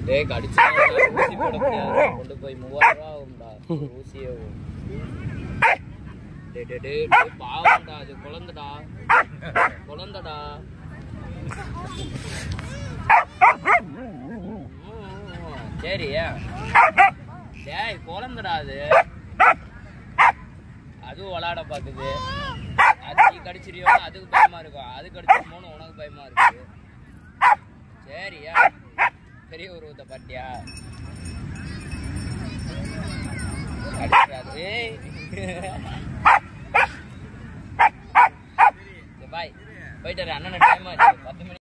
டேய் கடிச்சா ஊசி போட முடியாது கொண்டு போய் மூவாயிரம் ரூபா ஆகும்டா ஒரு ஊசியே ஆகும். டேய் டேய் டேய் டேய், பாவம்டா அது குழந்தைடா குழந்தைடா ம், சரி டேய் குழந்தைடா அது அதுவும் விளாட பாக்குது அது நீ கடிச்சிரியோ அதுக்கு பயமா இருக்கும் அது கடிச்சிருமோன்னு உனக்கு பயமா இருக்கு சரியா பெரிய உருவத்தை பாட்டியா கடிச்சிடாது ஏய் பாய் போயிட்டு வரேன். அண்ணன் டைம் ஆச்சு பத்து மணி